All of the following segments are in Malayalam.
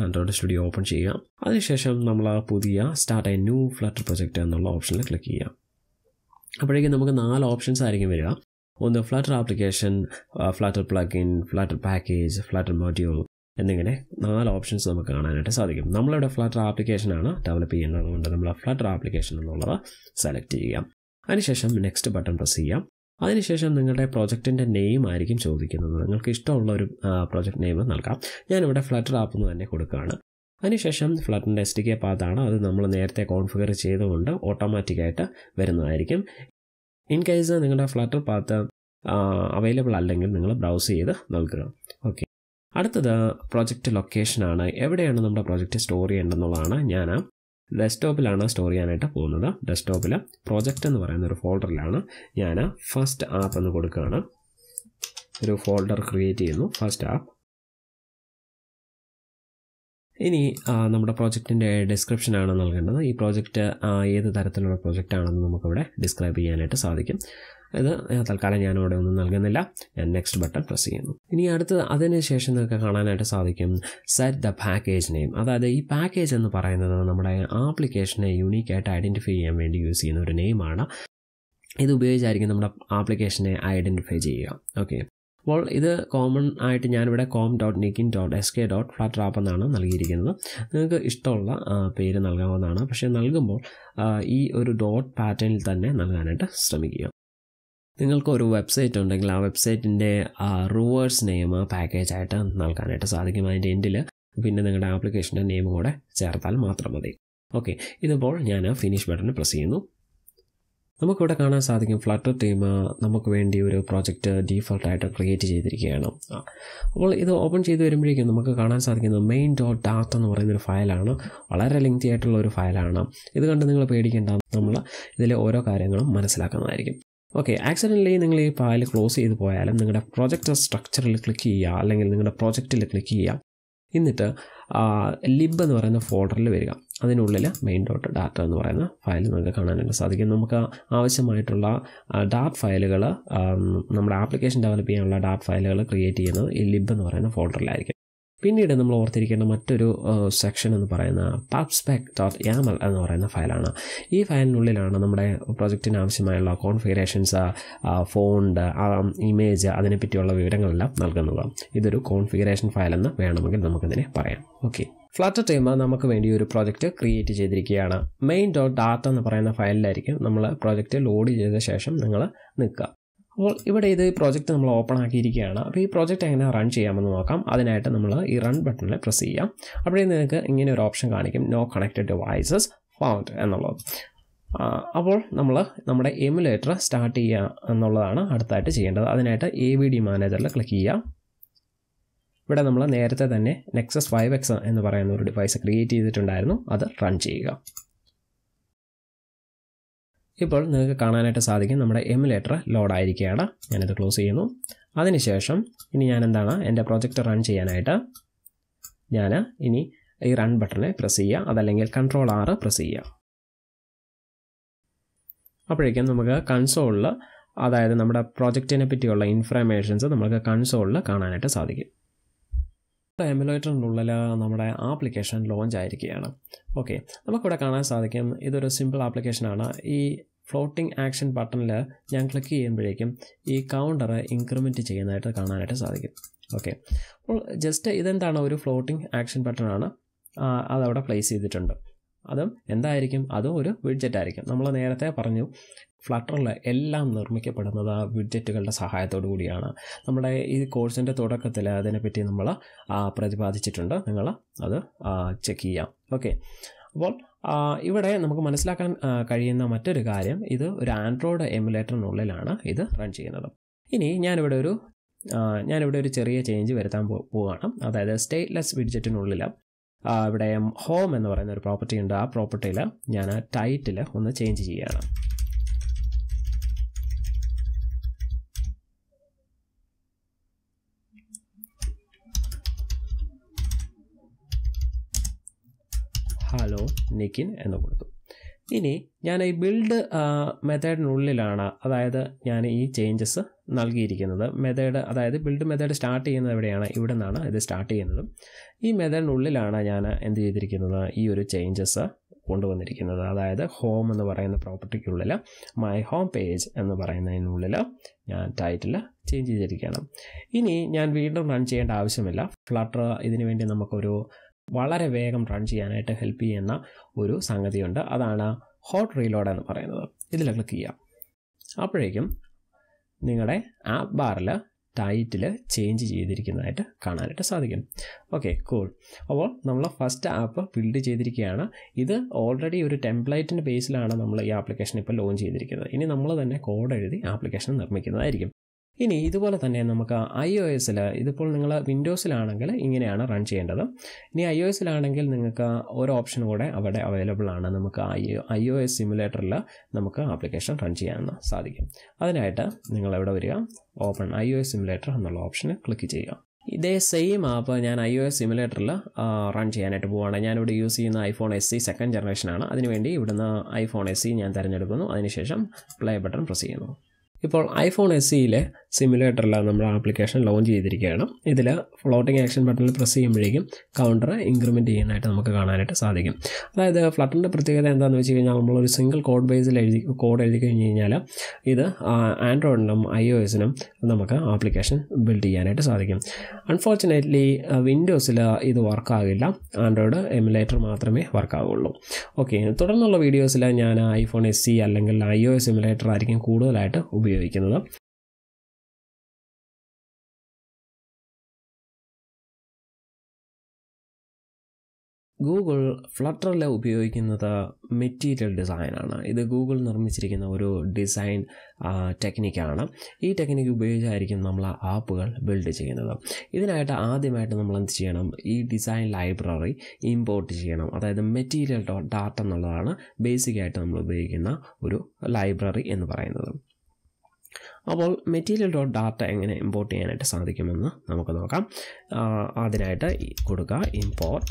ആൻഡ്രോയിഡ് സ്റ്റുഡിയോ ഓപ്പൺ ചെയ്യുക അതിനുശേഷം നമ്മൾ ആ പുതിയ start a new Flutter project എന്നുള്ള ഓപ്ഷനിൽ ക്ലിക്ക് ചെയ്യുക അപ്പോഴേക്കും നമുക്ക് നാല് ഓപ്ഷൻസ് ആയിരിക്കും വരിക ഒന്ന് Flutter application Flutter plugin Flutter package Flutter module എന്നിങ്ങനെ നാല് ഓപ്ഷൻസ് നമുക്ക് കാണാനായിട്ട് സാധിക്കും നമ്മളിവിടെ ഫ്ലട്ടർ ആപ്ലിക്കേഷനാണ് ഡെവലപ്പ് ചെയ്യുന്നത് കൊണ്ട് നമ്മൾ ഫ്ലട്ടർ ആപ്ലിക്കേഷൻ എന്നുള്ളത് സെലക്ട് ചെയ്യാം അതിനുശേഷം നെക്സ്റ്റ് ബട്ടൺ പ്രസ് ചെയ്യാം അതിനുശേഷം നിങ്ങളുടെ പ്രോജക്റ്റിൻ്റെ നെയിം ആയിരിക്കും ചോദിക്കുന്നത് നിങ്ങൾക്ക് ഇഷ്ടമുള്ള ഒരു പ്രോജക്റ്റ് നെയിം നൽകാം ഞാനിവിടെ ഫ്ലട്ടർ ആപ്പ് എന്ന് തന്നെ കൊടുക്കുകയാണ് അതിനുശേഷം ഫ്ലട്ടറിൻ്റെ എസ് ഡി കെ പാത്താണ് അത് നമ്മൾ നേരത്തെ കോൺഫിഗർ ചെയ്തുകൊണ്ട് ഓട്ടോമാറ്റിക്കായിട്ട് വരുന്നതായിരിക്കും ഇൻ കേസ് നിങ്ങളുടെ ഫ്ലട്ടർ പാത്ത് അവൈലബിൾ അല്ലെങ്കിൽ നിങ്ങൾ ബ്രൗസ് ചെയ്ത് നൽകുക ഓക്കെ അടുത്തത് പ്രൊജക്റ്റ് ലൊക്കേഷനാണ് എവിടെയാണ് നമ്മുടെ പ്രൊജക്റ്റ് സ്റ്റോർ ചെയ്യേണ്ടതെന്നുള്ളതാണ് ഞാൻ ഡെസ്ക്ടോപ്പിലാണ് സ്റ്റോർ ചെയ്യാനായിട്ട് പോകുന്നത് ഡെസ്ക്ടോപ്പിൽ പ്രൊജക്റ്റ് എന്ന് പറയുന്ന ഒരു ഫോൾഡറിലാണ് ഞാൻ ഫസ്റ്റ് ആപ്പ് എന്ന് കൊടുക്കുകയാണ് ഒരു ഫോൾഡർ ക്രിയേറ്റ് ചെയ്യുന്നു ഫസ്റ്റ് ആപ്പ് ഇനി നമ്മുടെ പ്രോജക്റ്റിൻ്റെ ഡിസ്ക്രിപ്ഷനാണ് നൽകേണ്ടത് ഈ പ്രോജക്റ്റ് ഏത് തരത്തിലുള്ള പ്രോജക്റ്റ് ആണെന്ന് നമുക്കിവിടെ ഡിസ്ക്രൈബ് ചെയ്യാനായിട്ട് സാധിക്കും ഇത് തൽക്കാലം ഞാനിവിടെ ഒന്നും നൽകുന്നില്ല ഞാൻ നെക്സ്റ്റ് ബട്ടൺ പ്രസ് ചെയ്യുന്നു ഇനി അടുത്ത് അതിന് ശേഷം നിങ്ങൾക്ക് കാണാനായിട്ട് സാധിക്കും സെറ്റ് ദ പാക്കേജ് നെയിം അതായത് ഈ പാക്കേജ് എന്ന് പറയുന്നത് നമ്മുടെ ആപ്ലിക്കേഷനെ യൂണീക്കായിട്ട് ഐഡൻറ്റിഫൈ ചെയ്യാൻ വേണ്ടി യൂസ് ചെയ്യുന്ന ഒരു നെയിമാണ് ഇത് ഉപയോഗിച്ചായിരിക്കും നമ്മുടെ ആപ്ലിക്കേഷനെ ഐഡൻറ്റിഫൈ ചെയ്യുക ഓക്കെ അപ്പോൾ ഇത് കോമൺ ആയിട്ട് ഞാനിവിടെ കോം ഡോട്ട് നിക്കിൻ dot S K dot Flutter app എന്നാണ് നൽകിയിരിക്കുന്നത് നിങ്ങൾക്ക് ഇഷ്ടമുള്ള പേര് നൽകാവുന്നതാണ് പക്ഷേ നൽകുമ്പോൾ ഈ ഒരു ഡോട്ട് പാറ്റേണിൽ തന്നെ നൽകാനായിട്ട് ശ്രമിക്കുക നിങ്ങൾക്ക് ഒരു വെബ്സൈറ്റ് ഉണ്ടെങ്കിൽ ആ വെബ്സൈറ്റിൻ്റെ റിവേഴ്സ് നെയിം പാക്കേജ് ആയിട്ട് നൽകാനായിട്ട് സാധിക്കും അതിൻ്റെ എൻഡിൽ പിന്നെ നിങ്ങളുടെ ആപ്ലിക്കേഷൻ്റെ നെയിം കൂടെ ചേർത്താൽ മാത്രം മതി ഓക്കെ ഇതിപ്പോൾ ഞാൻ ഫിനിഷ് ബട്ടൺ പ്രസ് ചെയ്യുന്നു നമുക്കിവിടെ കാണാൻ സാധിക്കും ഫ്ലട്ടർ ടീം നമുക്ക് വേണ്ടി ഒരു പ്രോജക്റ്റ് ഡീഫോൾട്ടായിട്ട് ക്രിയേറ്റ് ചെയ്തിരിക്കുകയാണ് അപ്പോൾ ഇത് ഓപ്പൺ ചെയ്ത് വരുമ്പോഴേക്കും നമുക്ക് കാണാൻ സാധിക്കുന്നത് മെയിൻ ഡോട്ട് ഡാറ്റ എന്ന് പറയുന്നൊരു ഫയലാണ് വളരെ ലെങ്തി ആയിട്ടുള്ള ഒരു ഫയലാണ് ഇത് കണ്ട് നിങ്ങൾ പേടിക്കേണ്ട നമ്മൾ ഇതിലെ ഓരോ കാര്യങ്ങളും മനസ്സിലാക്കുന്നതായിരിക്കും ഓക്കെ ആക്സിഡൻ്റലി നിങ്ങൾ ഈ ഫയൽ ക്ലോസ് ചെയ്ത് പോയാലും നിങ്ങളുടെ പ്രോജക്റ്റ് സ്ട്രക്ചറിൽ ക്ലിക്ക് ചെയ്യുക അല്ലെങ്കിൽ നിങ്ങളുടെ പ്രോജക്റ്റിൽ ക്ലിക്ക് ചെയ്യുക എന്നിട്ട് ലിബ് എന്ന് പറയുന്ന ഫോൾഡറിൽ വരിക അതിനുള്ളിൽ മെയിൻ ഡോട്ട് ഡാറ്റ എന്ന് പറയുന്ന ഫയൽ നിങ്ങൾക്ക് കാണാനായിട്ട് സാധിക്കും നമുക്ക് ആവശ്യമായിട്ടുള്ള ഡാറ്റ് ഫയലുകൾ നമ്മുടെ ആപ്ലിക്കേഷൻ ഡെവലപ്പ് ചെയ്യാനുള്ള ഡാറ്റ് ഫയലുകൾ ക്രിയേറ്റ് ചെയ്യുന്നത് ഈ ലിബ് എന്ന് പറയുന്ന ഫോൾഡറിലായിരിക്കും പിന്നീട് നമ്മൾ ഓർത്തിരിക്കേണ്ട മറ്റൊരു സെക്ഷൻ എന്ന് പറയുന്ന പാപ്സ്പെക് ഡോട്ട് യാമൽ എന്ന് പറയുന്ന ഫയലാണ് ഈ ഫയലിനുള്ളിലാണ് നമ്മുടെ പ്രൊജക്റ്റിന് ആവശ്യമായുള്ള കോൺഫിഗറേഷൻസ് ഫോണ്ട് ഇമേജ് അതിനെപ്പറ്റിയുള്ള വിവരങ്ങളെല്ലാം നൽകുന്നത് ഇതൊരു കോൺഫിഗറേഷൻ ഫയൽ എന്ന് വേണമെങ്കിൽ നമുക്കിതിനെ പറയാം ഓക്കെ ഫ്ലട്ടർ ടീം നമുക്ക് വേണ്ടി ഒരു പ്രോജക്റ്റ് ക്രിയേറ്റ് ചെയ്തിരിക്കുകയാണ് മെയിൻ ഡോട്ട് ഡാറ്റ എന്ന് പറയുന്ന ഫയലിലായിരിക്കും നമ്മൾ പ്രോജക്റ്റ് ലോഡ് ചെയ്ത ശേഷം നിങ്ങൾ നിൽക്കുക അപ്പോൾ ഇവിടെ ഇത് പ്രോജക്റ്റ് നമ്മൾ ഓപ്പൺ ആക്കിയിരിക്കുകയാണ് അപ്പോൾ ഈ പ്രോജക്റ്റ് എങ്ങനെ റൺ ചെയ്യാമെന്ന് നോക്കാം അതിനായിട്ട് നമ്മൾ ഈ റൺ ബട്ടണിൽ പ്രസ് ചെയ്യാം അപ്പോഴേ നിങ്ങൾക്ക് ഇങ്ങനെ ഒരു ഓപ്ഷൻ കാണിക്കും നോ കണക്റ്റഡ് ഡിവൈസസ് ഫൗണ്ട് എന്നുള്ളത് അപ്പോൾ നമ്മൾ നമ്മുടെ എമുലേറ്റർ സ്റ്റാർട്ട് ചെയ്യുക എന്നുള്ളതാണ് അടുത്തായിട്ട് ചെയ്യേണ്ടത് അതിനായിട്ട് എ വി ഡി മാനേജറിൽ ക്ലിക്ക് ചെയ്യുക ഇവിടെ നമ്മൾ നേരത്തെ തന്നെ നെക്സസ് ഫൈവ് എക്സ് എന്ന് പറയുന്ന ഒരു ഡിവൈസ് ക്രിയേറ്റ് ചെയ്തിട്ടുണ്ടായിരുന്നു അത് റൺ ചെയ്യുക ഇപ്പോൾ നിങ്ങൾക്ക് കാണാനായിട്ട് സാധിക്കും നമ്മുടെ എമുലേറ്റർ ലോഡ് ആയിരിക്കുകയാണ് ഞാനിത് ക്ലോസ് ചെയ്യുന്നു അതിനുശേഷം ഇനി ഞാൻ എന്താണ് എൻ്റെ പ്രോജക്റ്റ് റൺ ചെയ്യാനായിട്ട് ഞാൻ ഇനി ഈ റൺ ബട്ടണിൽ പ്രസ് ചെയ്യുക അതല്ലെങ്കിൽ കൺട്രോൾ ആറ് പ്രസ് ചെയ്യുക അപ്പോഴേക്കും നമുക്ക് കൺസോളിൽ അതായത് നമ്മുടെ പ്രോജക്റ്റിനെ പറ്റിയുള്ള ഇൻഫർമേഷൻസ് നമുക്ക് കൺസോളിൽ കാണാനായിട്ട് സാധിക്കും എമുലേറ്ററിനുള്ളിൽ നമ്മുടെ ആപ്ലിക്കേഷൻ ലോഞ്ച് ആയിരിക്കുകയാണ് ഓക്കെ നമുക്കിവിടെ കാണാൻ സാധിക്കും ഇതൊരു സിമ്പിൾ ആപ്ലിക്കേഷനാണ് ഈ ഫ്ലോട്ടിംഗ് ആക്ഷൻ ബട്ടണിൽ ഞാൻ ക്ലിക്ക് ചെയ്യുമ്പോഴേക്കും ഈ കൗണ്ടർ ഇൻക്രിമെൻറ്റ് ചെയ്യുന്നതായിട്ട് കാണാനായിട്ട് സാധിക്കും ഓക്കെ അപ്പോൾ ജസ്റ്റ് ഇതെന്താണ് ഒരു ഫ്ലോട്ടിംഗ് ആക്ഷൻ ബട്ടണാണ് അതവിടെ പ്ലേസ് ചെയ്തിട്ടുണ്ട് അതും എന്തായിരിക്കും അതും ഒരു വിഡ്ജറ്റ് ആയിരിക്കും നമ്മൾ നേരത്തെ പറഞ്ഞു ഫ്ലട്ടറിൽ എല്ലാം നിർമ്മിക്കപ്പെടുന്നത് വിഡ്ജറ്റുകളുടെ സഹായത്തോടു കൂടിയാണ് നമ്മുടെ ഈ കോഴ്സിൻ്റെ തുടക്കത്തിൽ അതിനെപ്പറ്റി നമ്മൾ പ്രതിപാദിച്ചിട്ടുണ്ട് നിങ്ങൾ അത് ചെക്ക് ചെയ്യാം ഓക്കെ അപ്പോൾ ഇവിടെ നമുക്ക് മനസ്സിലാക്കാൻ കഴിയുന്ന മറ്റൊരു കാര്യം ഇത് ഒരു ആൻഡ്രോയിഡ് എമുലേറ്ററിനുള്ളിലാണ് ഇത് റൺ ചെയ്യുന്നത് ഇനി ഞാനിവിടെ ഒരു ഞാനിവിടെ ഒരു ചെറിയ ചേഞ്ച് വരുത്താൻ പോവുകയാണ് അതായത് സ്റ്റേറ്റ്ലെസ് വിഡ്ജറ്റിനുള്ളിൽ ഇവിടെ ഹോം എന്ന് പറയുന്ന ഒരു പ്രോപ്പർട്ടി ഉണ്ട് ആ പ്രോപ്പർട്ടിയിൽ ഞാൻ ടൈറ്റിൽ ഒന്ന് ചേഞ്ച് ചെയ്യുകയാണ് ഹലോ നിക്കിൻ എന്ന് കൊടുത്തു ഇനി ഞാൻ ഈ ബിൽഡ് മെത്തേഡിനുള്ളിലാണ് അതായത് ഞാൻ ഈ ചേഞ്ചസ് നൽകിയിരിക്കുന്നത് മെത്തേഡ് അതായത് ബിൽഡ് മെത്തേഡ് സ്റ്റാർട്ട് ചെയ്യുന്നത് എവിടെയാണ് ഇവിടെ നിന്നാണ് ഇത് സ്റ്റാർട്ട് ചെയ്യുന്നത് ഈ മെത്തേഡിനുള്ളിലാണ് ഞാൻ എന്ത് ചെയ്തിരിക്കുന്നത് ഈ ഒരു ചേഞ്ചസ് കൊണ്ടുവന്നിരിക്കുന്നത് അതായത് ഹോം എന്ന് പറയുന്ന പ്രോപ്പർട്ടിക്കുള്ളിൽ മൈ ഹോം പേജ് എന്ന് പറയുന്നതിനുള്ളിൽ ഞാൻ ടൈറ്റിൽ ചേഞ്ച് ചെയ്തിരിക്കുകയാണ് ഇനി ഞാൻ വീണ്ടും റൺ ചെയ്യേണ്ട ആവശ്യമില്ല ഫ്ലട്ടർ ഇതിനു വേണ്ടി നമുക്കൊരു വളരെ വേഗം റൺ ചെയ്യാനായിട്ട് ഹെൽപ്പ് ചെയ്യുന്ന ഒരു സംഗതിയുണ്ട് അതാണ് ഹോട്ട് റീലോഡ് എന്ന് പറയുന്നത് ഇതിൽ ക്ലിക്ക് ചെയ്യാം അപ്പോഴേക്കും നിങ്ങളുടെ ആപ്പ് ബാറിൽ ടൈറ്റിൽ ചേഞ്ച് ചെയ്തിരിക്കുന്നതായിട്ട് കാണാനായിട്ട് സാധിക്കും ഓക്കെ കൂൾ അപ്പോൾ നമ്മൾ ഫസ്റ്റ് ആപ്പ് ബിൽഡ് ചെയ്തിരിക്കുകയാണ് ഇത് ഓൾറെഡി ഒരു ടെംപ്ലേറ്റിൻ്റെ ബേസിലാണ് നമ്മൾ ഈ ആപ്ലിക്കേഷൻ ഇപ്പോൾ ലോഞ്ച് ചെയ്തിരിക്കുന്നത് ഇനി നമ്മൾ തന്നെ കോഡ് എഴുതി ആപ്ലിക്കേഷൻ നിർമ്മിക്കുന്നതായിരിക്കും ഇനി ഇതുപോലെ തന്നെ നമുക്ക് ഐ ഒ എസിൽ ഇതിപ്പോൾ നിങ്ങൾ വിൻഡോസിലാണെങ്കിൽ ഇങ്ങനെയാണ് റൺ ചെയ്യേണ്ടത് ഇനി ഐ ഒ എസിലാണെങ്കിൽ നിങ്ങൾക്ക് ഒരു ഓപ്ഷൻ കൂടെ അവിടെ അവൈലബിൾ ആണ് നമുക്ക് ഐ ഐ ഒ എസ് സിമുലേറ്ററിൽ നമുക്ക് ആപ്ലിക്കേഷൻ റൺ ചെയ്യാൻ സാധിക്കും അതിനായിട്ട് നിങ്ങൾ എവിടെ വരിക open I O S simulator എന്നുള്ള ഓപ്ഷന് ക്ലിക്ക് ചെയ്യുക ഇതേ സെയിം ആപ്പ് ഞാൻ ഐ ഒ എസ് സിമുലേറ്ററിൽ റൺ ചെയ്യാനായിട്ട് പോവുകയാണ് ഞാനിവിടെ യൂസ് ചെയ്യുന്ന ഐഫോൺ എസ് സി സെക്കൻഡ് ജനറേഷനാണ് അതിനുവേണ്ടി ഇവിടുന്ന് ഐഫോൺ എസ് സി ഞാൻ തിരഞ്ഞെടുക്കുന്നു അതിനുശേഷം പ്ലേ ബട്ടൺ പ്രസ് ചെയ്യുന്നു ഇപ്പോൾ ഐഫോൺ എസ് സിയിലെ സിമുലേറ്ററിൽ നമ്മൾ ആപ്ലിക്കേഷൻ ലോഞ്ച് ചെയ്തിരിക്കുകയാണ് ഇതിൽ ഫ്ലോട്ടിംഗ് ആക്ഷൻ ബട്ടണിൽ പ്രസ് ചെയ്യുമ്പോഴേക്കും കൗണ്ടർ ഇൻക്രിമെൻറ്റ് ചെയ്യാനായിട്ട് നമുക്ക് കാണാനായിട്ട് സാധിക്കും അതായത് ഫ്ലട്ടറിൻ്റെ പ്രത്യേകത എന്താണെന്ന് വെച്ച് കഴിഞ്ഞാൽ നമ്മളൊരു സിംഗിൾ കോഡ് ബേസിൽ എഴുതി കോഡ് എഴുതി കഴിഞ്ഞ് കഴിഞ്ഞാൽ ഇത് ആൻഡ്രോയിഡിനും ഐ ഒ എസിനും നമുക്ക് ആപ്ലിക്കേഷൻ ബിൽഡ് ചെയ്യാനായിട്ട് സാധിക്കും അൺഫോർച്ചുനേറ്റ്ലി വിൻഡോസിൽ ഇത് വർക്കാകില്ല ആൻഡ്രോയിഡ് എമുലേറ്റർ മാത്രമേ വർക്കാവുള്ളൂ ഓക്കെ തുടർന്നുള്ള വീഡിയോസിൽ ഞാൻ ഐഫോൺ എസ് സി അല്ലെങ്കിൽ ഐ ഒ എസ് എമുലേറ്റർ ആയിരിക്കും കൂടുതലായിട്ട് ഉപയോഗിക്കുന്നത് ഗൂഗിൾ ഫ്ലട്ടറിൽ ഉപയോഗിക്കുന്നത് മെറ്റീരിയൽ ഡിസൈനാണ് ഇത് ഗൂഗിൾ നിർമ്മിച്ചിരിക്കുന്ന ഒരു ഡിസൈൻ ടെക്നിക്കാണ് ഈ ടെക്നിക്ക് ഉപയോഗിച്ചായിരിക്കും നമ്മൾ ആപ്പുകൾ ബിൽഡ് ചെയ്യുന്നത് ഇതിനായിട്ട് ആദ്യമായിട്ട് നമ്മൾ എന്ത് ചെയ്യണം ഈ ഡിസൈൻ ലൈബ്രറി ഇമ്പോർട്ട് ചെയ്യണം അതായത് മെറ്റീരിയൽ ഡാറ്റ എന്നുള്ളതാണ് ബേസിക്കായിട്ട് നമ്മൾ ഉപയോഗിക്കുന്ന ഒരു ലൈബ്രറി എന്ന് പറയുന്നത് അപ്പോൾ മെറ്റീരിയൽ ഡോട്ട് ഡാറ്റ എങ്ങനെ ഇമ്പോർട്ട് ചെയ്യാനായിട്ട് സാധിക്കുമെന്ന് നമുക്ക് നോക്കാം അതിനായിട്ട് കൊടുക്കുക ഇമ്പോർട്ട്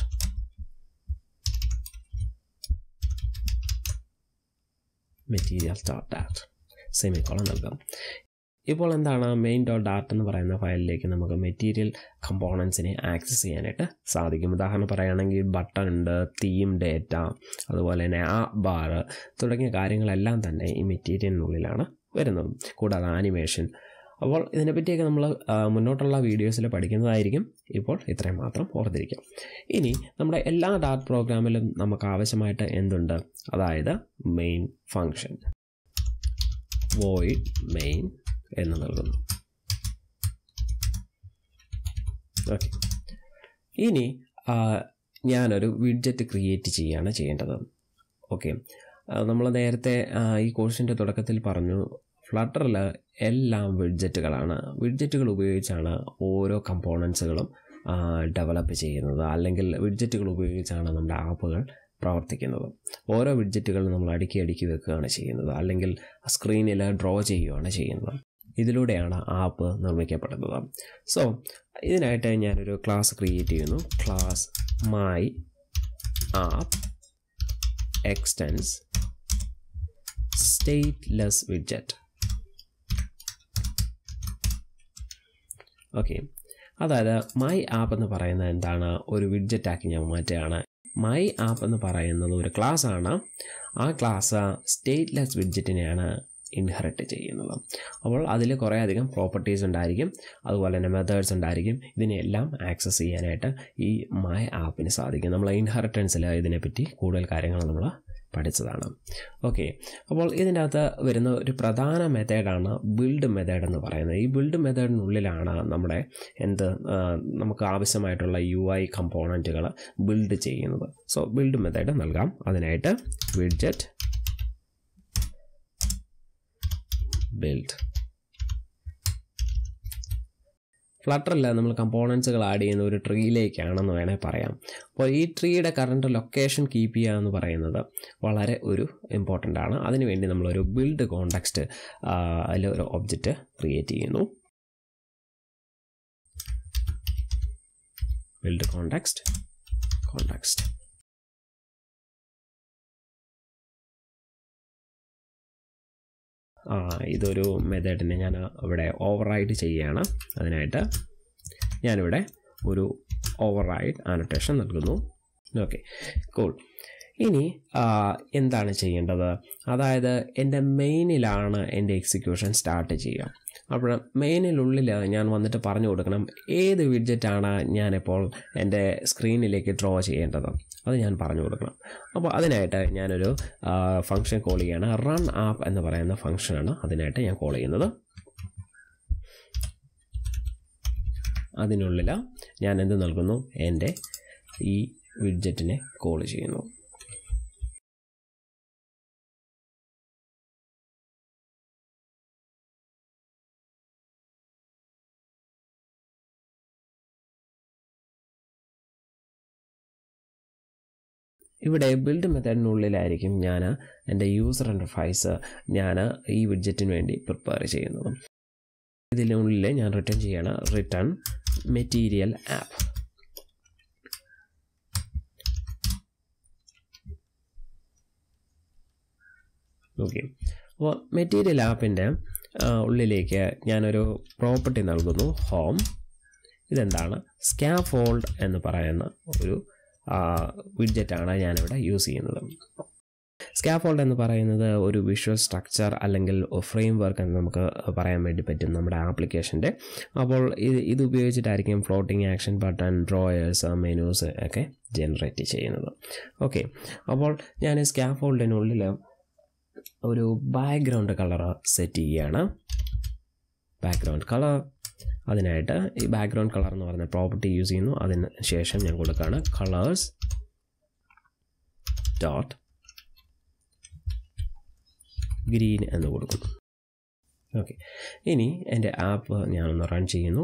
മെറ്റീരിയൽ ഡോട്ട് ഡാറ്റ് സെമിക്കോളം നൽകാം ഇപ്പോൾ എന്താണ് മെയിൻ ഡോട്ട് ഡാറ്റ് എന്ന് പറയുന്ന ഫയലിലേക്ക് നമുക്ക് മെറ്റീരിയൽ കമ്പോണൻസിനെ ആക്സസ് ചെയ്യാനായിട്ട് സാധിക്കും ഉദാഹരണം പറയുകയാണെങ്കിൽ ബട്ടൺ ഉണ്ട് തീം ഡേറ്റ അതുപോലെ തന്നെ ആ ബാർ തുടങ്ങിയ കാര്യങ്ങളെല്ലാം തന്നെ ഈ മെറ്റീരിയലിനുള്ളിലാണ് വരുന്നത് കൂടാതെ ആനിമേഷൻ അപ്പോൾ ഇതിനെപ്പറ്റിയൊക്കെ നമ്മൾ മുന്നോട്ടുള്ള വീഡിയോസിൽ പഠിക്കുന്നതായിരിക്കും ഇപ്പോൾ ഇത്രയും മാത്രം ഓർത്തിരിക്കാം ഇനി നമ്മുടെ എല്ലാ ഡാറ്റ് പ്രോഗ്രാമിലും നമുക്ക് ആവശ്യമായിട്ട് എന്തുണ്ട് അതായത് മെയിൻ ഫങ്ഷൻ വോയിഡ് മെയിൻ എന്ന് നൽകുന്നു ഓക്കെ ഇനി ഞാനൊരു വിഡ്ജറ്റ് ക്രിയേറ്റ് ചെയ്യുകയാണ് ചെയ്യേണ്ടത് ഓക്കെ നമ്മൾ നേരത്തെ ഈ കോഴ്സിൻ്റെ തുടക്കത്തിൽ പറഞ്ഞു ഫ്ലട്ടറിൽ എല്ലാം വിഡ്ജറ്റുകളാണ് വിഡ്ജറ്റുകൾ ഉപയോഗിച്ചാണ് ഓരോ കമ്പോണൻസുകളും ഡെവലപ്പ് ചെയ്യുന്നത് അല്ലെങ്കിൽ വിഡ്ജറ്റുകൾ ഉപയോഗിച്ചാണ് നമ്മുടെ ആപ്പുകൾ പ്രവർത്തിക്കുന്നത് ഓരോ വിഡ്ജറ്റുകൾ നമ്മൾ അടുക്കി അടുക്കി വെക്കുകയാണ് ചെയ്യുന്നത് അല്ലെങ്കിൽ സ്ക്രീനിൽ ഡ്രോ ചെയ്യുകയാണ് ചെയ്യുന്നത് ഇതിലൂടെയാണ് ആപ്പ് നിർമ്മിക്കപ്പെടുന്നത് സോ ഇതിനായിട്ട് ഞാനൊരു ക്ലാസ് ക്രിയേറ്റ് ചെയ്യുന്നു class my app extends stateless widget okay അതായത് മൈ ആപ്പ് എന്ന് പറയുന്നത് എന്താണ് ഒരു വിഡ്ജറ്റാക്കി ഞാൻ മാറ്റുകയാണ് മൈ ആപ്പ് എന്ന് പറയുന്നത് ഒരു ക്ലാസ് ആണ് ആ ക്ലാസ് സ്റ്റേറ്റ്ലെസ് വിഡ്ജറ്റിനെയാണ് ഇൻഹെറിറ്റ് ചെയ്യുന്നത് അപ്പോൾ അതിൽ കുറേ അധികം പ്രോപ്പർട്ടീസ് ഉണ്ടായിരിക്കും അതുപോലെ തന്നെ മെത്തേഡ്സ് ഉണ്ടായിരിക്കും ഇതിനെല്ലാം ആക്സസ് ചെയ്യാനായിട്ട് ഈ മൈ ആപ്പിന് സാധിക്കും നമ്മൾ ഇൻഹെറിറ്റൻസിൽ ഇതിനെപ്പറ്റി കൂടുതൽ കാര്യങ്ങൾ നമ്മൾ പഠിച്ചതാണ് ഓക്കെ അപ്പോൾ ഇതിൻ്റെ അകത്ത് വരുന്ന ഒരു പ്രധാന മെത്തേഡാണ് ബിൽഡ് മെത്തേഡ് എന്ന് പറയുന്നത് ഈ ബിൽഡ് മെത്തേഡിനുള്ളിലാണ് നമ്മുടെ എന്ത് നമുക്ക് ആവശ്യമായിട്ടുള്ള യു ഐ കമ്പോണൻറ്റുകൾ ബിൽഡ് ചെയ്യുന്നത് സോ ബിൽഡ് മെത്തേഡ് നൽകാം അതിനായിട്ട് വിഡ്ജറ്റ് ബിൽഡ് ഫ്ലട്ടറിൽ നമ്മൾ കമ്പോണൻസുകൾ ആഡ് ചെയ്യുന്ന ഒരു ട്രീയിലേക്കാണെന്ന് വേണേൽ പറയാം അപ്പോൾ ഈ ട്രീയുടെ കറണ്ട് ലൊക്കേഷൻ കീപ്പ് ചെയ്യുക എന്ന് പറയുന്നത് വളരെ ഒരു ഇമ്പോർട്ടൻ്റ് ആണ് അതിനുവേണ്ടി നമ്മളൊരു ബിൽഡ് കോണ്ടാക്സ്റ്റ് അതിൽ ഒരു ഒബ്ജക്റ്റ് ക്രിയേറ്റ് ചെയ്യുന്നു ബിൽഡ് കോണ്ടാക്സ്റ്റ് കോണ്ടാക്സ്റ്റ് ഇതൊരു മെത്തേഡിനെ ഞാൻ ഇവിടെ ഓവർ റൈഡ് ചെയ്യുകയാണ് അതിനായിട്ട് ഞാനിവിടെ ഒരു ഓവർ റൈഡ് ആനോട്ടേഷൻ നൽകുന്നു ഓക്കെ കൂൾ ഇനി എന്താണ് ചെയ്യേണ്ടത് അതായത് എൻ്റെ മെയിനിലാണ് എൻ്റെ എക്സിക്യൂഷൻ സ്റ്റാർട്ട് ചെയ്യുക അപ്പോൾ മെയിനിനുള്ളിൽ ഞാൻ വന്നിട്ട് പറഞ്ഞു കൊടുക്കണം ഏത് വിഡ്ജറ്റാണ് ഞാനിപ്പോൾ എൻ്റെ സ്ക്രീനിലേക്ക് ഡ്രോ ചെയ്യേണ്ടത് അത് ഞാൻ പറഞ്ഞു കൊടുക്കണം അപ്പോൾ അതിനായിട്ട് ഞാനൊരു ഫംഗ്ഷൻ കോൾ ചെയ്യുകയാണ് റൺ ആപ്പ് എന്ന് പറയുന്ന ഫംഗ്ഷനാണ് അതിനായിട്ട് ഞാൻ കോൾ ചെയ്യുന്നത് അതിനുള്ളിൽ ഞാൻ എന്ത് നൽകുന്നു എൻ്റെ ഈ വിഡ്ജറ്റിനെ കോൾ ചെയ്യുന്നു ഇവിടെ ബിൽഡ് മെത്തേഡിനുള്ളിലായിരിക്കും ഞാൻ എൻ്റെ യൂസർ ഇൻ്റർഫൈസ് ഞാൻ ഈ വിഡ്ജറ്റിന് വേണ്ടി പ്രിപ്പയർ ചെയ്യുന്നത് ഇതിനുള്ളിൽ ഞാൻ റിട്ടേൺ ചെയ്യാണ് റിട്ടേൺ മെറ്റീരിയൽ ആപ്പ് ഓക്കെ അപ്പോൾ മെറ്റീരിയൽ ആപ്പിൻ്റെ ഉള്ളിലേക്ക് ഞാനൊരു പ്രോപ്പർട്ടി നൽകുന്നു ഹോം ഇതെന്താണ് സ്കാഫോൾഡ് എന്ന് പറയുന്ന ഒരു വിഡ്ജറ്റാണ് ഞാനിവിടെ യൂസ് ചെയ്യുന്നത് സ്കാഫോൾഡ് എന്ന് പറയുന്നത് ഒരു വിഷ്വൽ സ്ട്രക്ചർ അല്ലെങ്കിൽ ഫ്രെയിം വർക്ക് എന്ന് നമുക്ക് പറയാൻ വേണ്ടി പറ്റും നമ്മുടെ ആപ്ലിക്കേഷൻ്റെ അപ്പോൾ ഇത് ഇത് ഉപയോഗിച്ചിട്ടായിരിക്കും floating action button drawers menus ഒക്കെ ജനറേറ്റ് ചെയ്യുന്നത് ഓക്കെ അപ്പോൾ ഞാൻ സ്കാഫോൾഡിനുള്ളിൽ ഒരു ബാക്ക്ഗ്രൗണ്ട് കളർ സെറ്റ് ചെയ്യുകയാണ് ബാക്ക്ഗ്രൗണ്ട് കളർ അതിനായിട്ട് ഈ ബാക്ക്ഗ്രൗണ്ട് കളർ എന്ന് പറയുന്ന പ്രോപ്പർട്ടി യൂസ് ചെയ്യുന്നു അതിന് ശേഷം ഞാൻ കൊടുക്കുകയാണ് കളേഴ്സ് ഡോട്ട് ഗ്രീൻ എന്ന് കൊടുക്കുന്നു ഓക്കെ ഇനി എൻ്റെ ആപ്പ് ഞാനൊന്ന് റൺ ചെയ്യുന്നു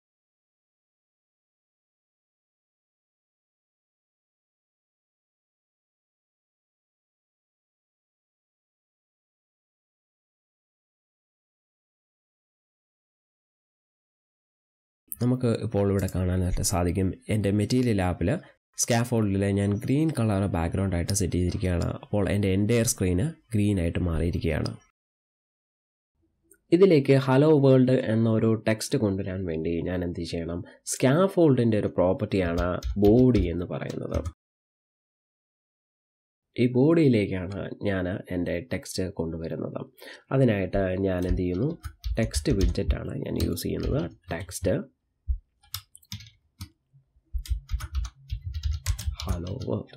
നമുക്ക് ഇപ്പോൾ ഇവിടെ കാണാനായിട്ട് സാധിക്കും എൻ്റെ മെറ്റീരിയൽ ആപ്പിൽ സ്കാഫോൾഡിൽ ഞാൻ ഗ്രീൻ കളർ ബാക്ക്ഗ്രൗണ്ട് ആയിട്ട് സെറ്റ് ചെയ്തിരിക്കുകയാണ് അപ്പോൾ എൻ്റെ എൻ്റയർ സ്ക്രീന് ഗ്രീൻ ആയിട്ട് മാറിയിരിക്കുകയാണ് ഇതിലേക്ക് ഹലോ വേൾഡ് എന്നൊരു ടെക്സ്റ്റ് കൊണ്ടുവരാൻ വേണ്ടി ഞാൻ എന്ത് ചെയ്യണം സ്കാഫോൾഡിൻ്റെ ഒരു പ്രോപ്പർട്ടിയാണ് ബോഡി എന്ന് പറയുന്നത് ഈ ബോഡിയിലേക്കാണ് ഞാൻ എൻ്റെ ടെക്സ്റ്റ് കൊണ്ടുവരുന്നത് അതിനായിട്ട് ഞാൻ എന്ത് ചെയ്യുന്നു ടെക്സ്റ്റ് വിഡ്ജറ്റാണ് ഞാൻ യൂസ് ചെയ്യുന്നത് ടെക്സ്റ്റ് ഹലോ വേൾഡ്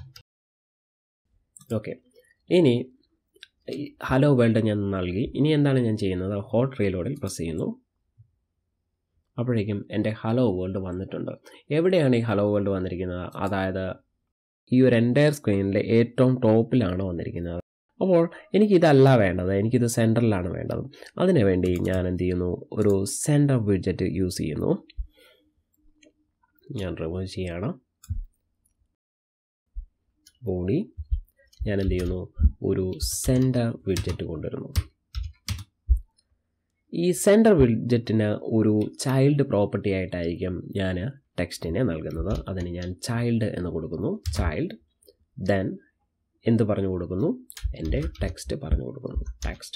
ഓക്കെ ഇനി ഹലോ വേൾഡ് ഞാൻ നൽകി ഇനി എന്താണ് ഞാൻ ചെയ്യുന്നത് ഹോട്ട് റീലോഡിൽ പ്രസ് ചെയ്യുന്നു അപ്പോഴേക്കും എൻ്റെ ഹലോ വേൾഡ് വന്നിട്ടുണ്ട് എവിടെയാണ് ഈ ഹലോ വേൾഡ് വന്നിരിക്കുന്നത് അതായത് ഈ ഒരു എൻ്റയർ സ്ക്രീനിലെ ഏറ്റവും ടോപ്പിലാണ് വന്നിരിക്കുന്നത് അപ്പോൾ എനിക്കിതല്ല വേണ്ടത് എനിക്കിത് സെൻറ്ററിലാണ് വേണ്ടത് അതിനു വേണ്ടി ഞാൻ എന്ത് ചെയ്യുന്നു ഒരു സെൻറ്റർ വിഡ്ജറ്റ് യൂസ് ചെയ്യുന്നു ഞാൻ റിമൂവ് ചെയ്യാണ് ബോഡി ഞാൻ എന്ത് ചെയ്യുന്നു ഒരു സെൻറ്റർ വിഡ്ജറ്റ് കൊണ്ടുവരുന്നു ഈ സെൻറ്റർ വിഡ്ജറ്റിന് ഒരു ചൈൽഡ് പ്രോപ്പർട്ടി ആയിട്ടായിരിക്കും ഞാൻ ടെക്സ്റ്റിനെ നൽകുന്നത് അതിന് ഞാൻ ചൈൽഡ് എന്ന് കൊടുക്കുന്നു ചൈൽഡ് ദെൻ എന്ത് പറഞ്ഞു കൊടുക്കുന്നു എൻ്റെ ടെക്സ്റ്റ് പറഞ്ഞു കൊടുക്കുന്നു ടെക്സ്റ്റ്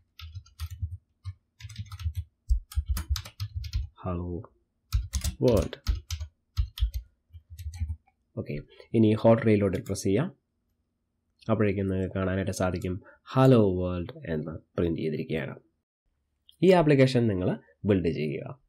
ഹലോ വേൾഡ് ഓക്കെ ഇനി ഹോട്ട് റെയിലോട്ടിൽ പ്രസ് ചെയ്യാം അപ്പോഴേക്കും നിങ്ങൾക്ക് കാണാനായിട്ട് സാധിക്കും ഹലോ വേൾഡ് എന്ന് പ്രിൻറ്റ് ചെയ്തിരിക്കുകയാണ് ഈ ആപ്ലിക്കേഷൻ നിങ്ങൾ ബിൽഡ് ചെയ്യുക